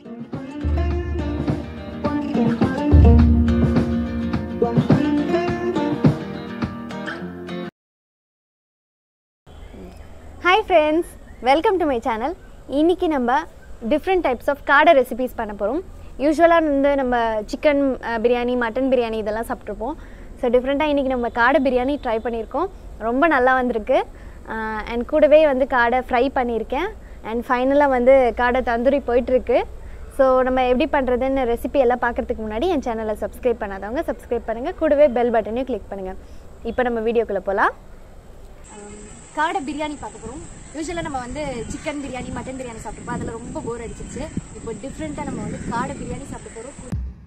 hi friends welcome to my channel இன்றைக்கி நம்ம different types of காடை ரெசிபீஸ் பண்ண போகிறோம் யூஸ்வலாக வந்து நம்ம சிக்கன் பிரியாணி மட்டன் பிரியாணி இதெல்லாம் சாப்பிட்ருப்போம் ஸோ டிஃப்ரெண்ட்டாக இன்றைக்கி நம்ம காடை பிரியாணி ட்ரை பண்ணியிருக்கோம் ரொம்ப நல்லா வந்திருக்கு அண்ட் கூடவே வந்து காடை ஃப்ரை பண்ணியிருக்கேன் அண்ட் ஃபைனலாக வந்து காடை தந்தூரி போயிட்டுருக்கு ஸோ நம்ம எப்படி பண்ணுறதுன்னு ரெசிபி எல்லாம் பார்க்குறதுக்கு முன்னாடி என் சேனலை சப்ஸ்கிரைப் பண்ணாதவங்க சப்ஸ்கிரைப் பண்ணுங்கள் கூடவே பெல் பட்டனையும் கிளிக் பண்ணுங்கள் இப்போ நம்ம வீடியோக்குள்ளே போகலாம் காடை பிரியாணி பார்க்க போகிறோம் யூஸ்வலாக நம்ம வந்து சிக்கன் பிரியாணி மட்டன் பிரியாணி சாப்பிட்ருப்போம் அதில் ரொம்ப போர் அடிச்சிச்சு இப்போ டிஃப்ரெண்ட்டாக நம்ம வந்து காடை பிரியாணி சாப்பிட போகிறோம்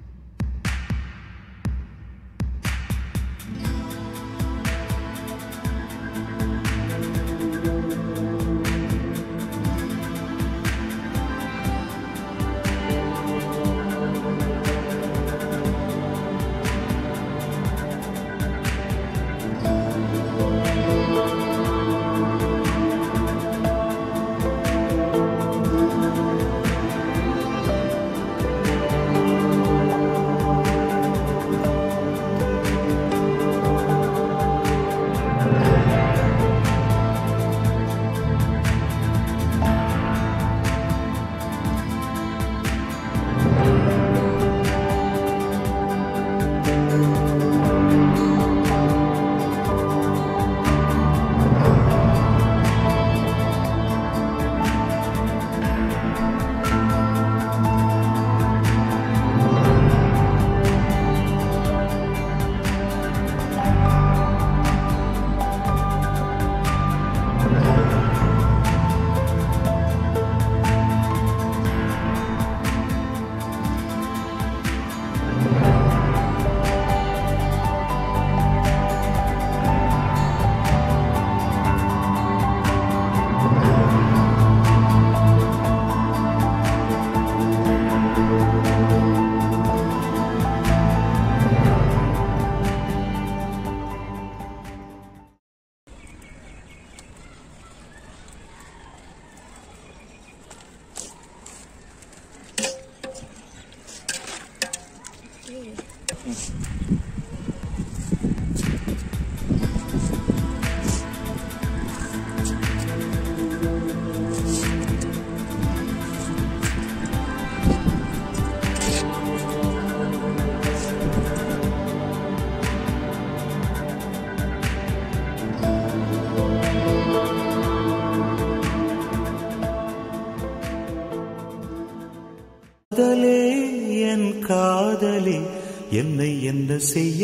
காதலே என் காதலே என்னை என்ன செய்ய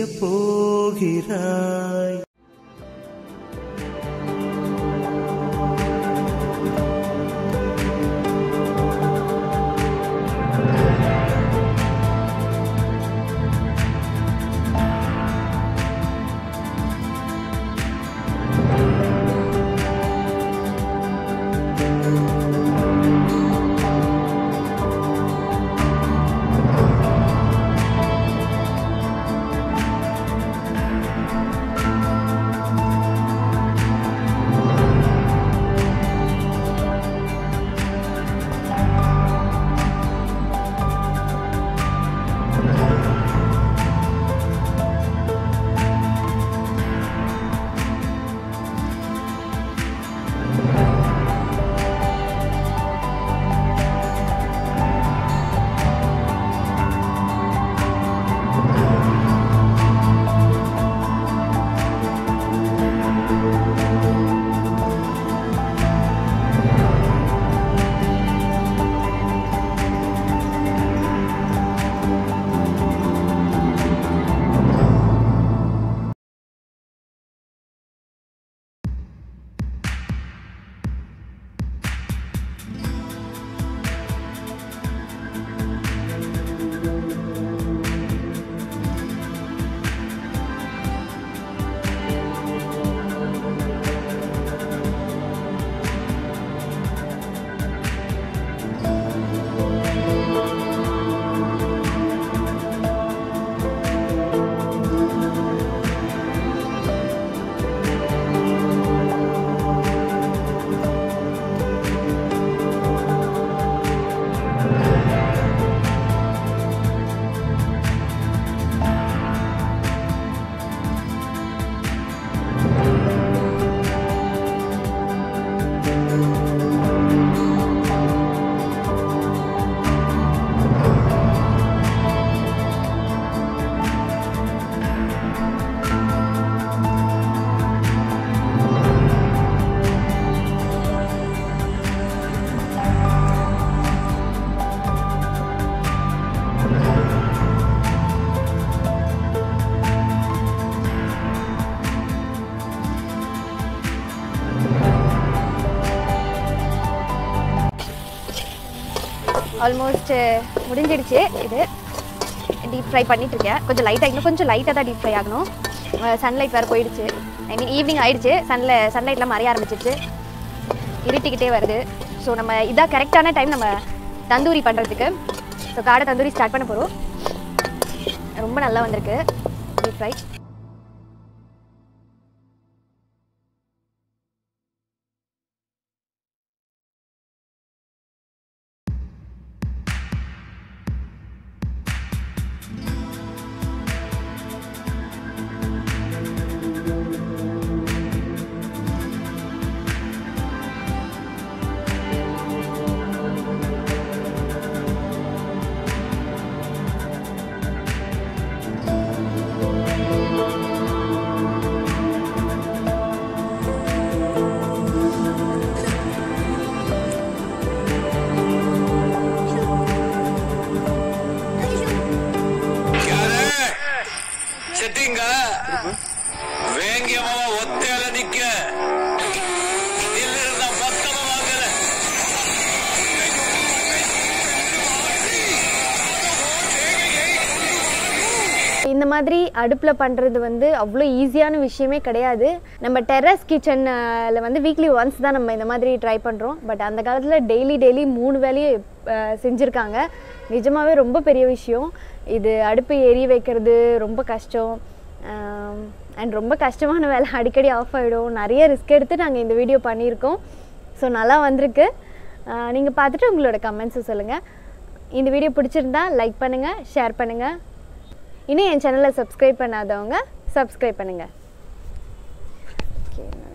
போகிறாய் ஆல்மோஸ்ட் முடிஞ்சிடுச்சு இது டீப் ஃப்ரை பண்ணிட்டு இருக்கேன் கொஞ்சம் லைட்டாக இன்னும் கொஞ்சம் லைட்டாக தான் டீப் ஃப்ரை ஆகணும் சன்லைட் வேறு போயிடுச்சு ஐ மீன் ஈவினிங் ஆயிடுச்சு சன்ல சன்லைட்லாம் மறைய ஆரம்பிச்சிருச்சு இருட்டிக்கிட்டே வருது ஸோ நம்ம இதான் கரெக்டான டைம் நம்ம தந்தூரி பண்ணுறதுக்கு ஸோ காடை தந்தூரி ஸ்டார்ட் பண்ண போகிறோம் ரொம்ப நல்லா வந்திருக்கு டீப் ஃப்ரை ಯಾರೇ ಸೆಟ್ಟಿಂಗ வேங்கியமாவ ஒத்தையில நிக்க இல்லிருந்த மொத்தமா வாங்கல இந்த மாதிரி அடுப்பில் பண்ணுறது வந்து அவ்வளோ ஈஸியான விஷயமே கிடையாது நம்ம டெரஸ் கிச்சனில் வந்து வீக்லி ஒன்ஸ் தான் நம்ம இந்த மாதிரி ட்ரை பண்ணுறோம் பட் அந்த காலத்தில் டெய்லி டெய்லி மூணு வேலையும் அஹ், செஞ்சுருக்காங்க நிஜமாகவே ரொம்ப பெரிய விஷயம் இது அடுப்பு எரிய வைக்கிறது ரொம்ப கஷ்டம் அண்ட் ரொம்ப கஷ்டமான வேலை அடிக்கடி ஆஃப் ஆகிடும் நிறைய ரிஸ்க் எடுத்து நாங்கள் இந்த வீடியோ பண்ணியிருக்கோம் ஸோ நல்லா வந்திருக்கு நீங்கள் பார்த்துட்டு உங்களோட கமெண்ட்ஸை சொல்லுங்கள் இந்த வீடியோ பிடிச்சிருந்தா லைக் பண்ணுங்கள் ஷேர் பண்ணுங்கள் இன்னும் என் சேனலை சப்ஸ்கிரைப் பண்ணாதவங்க சப்ஸ்கிரைப் பண்ணுங்கள் ஓகே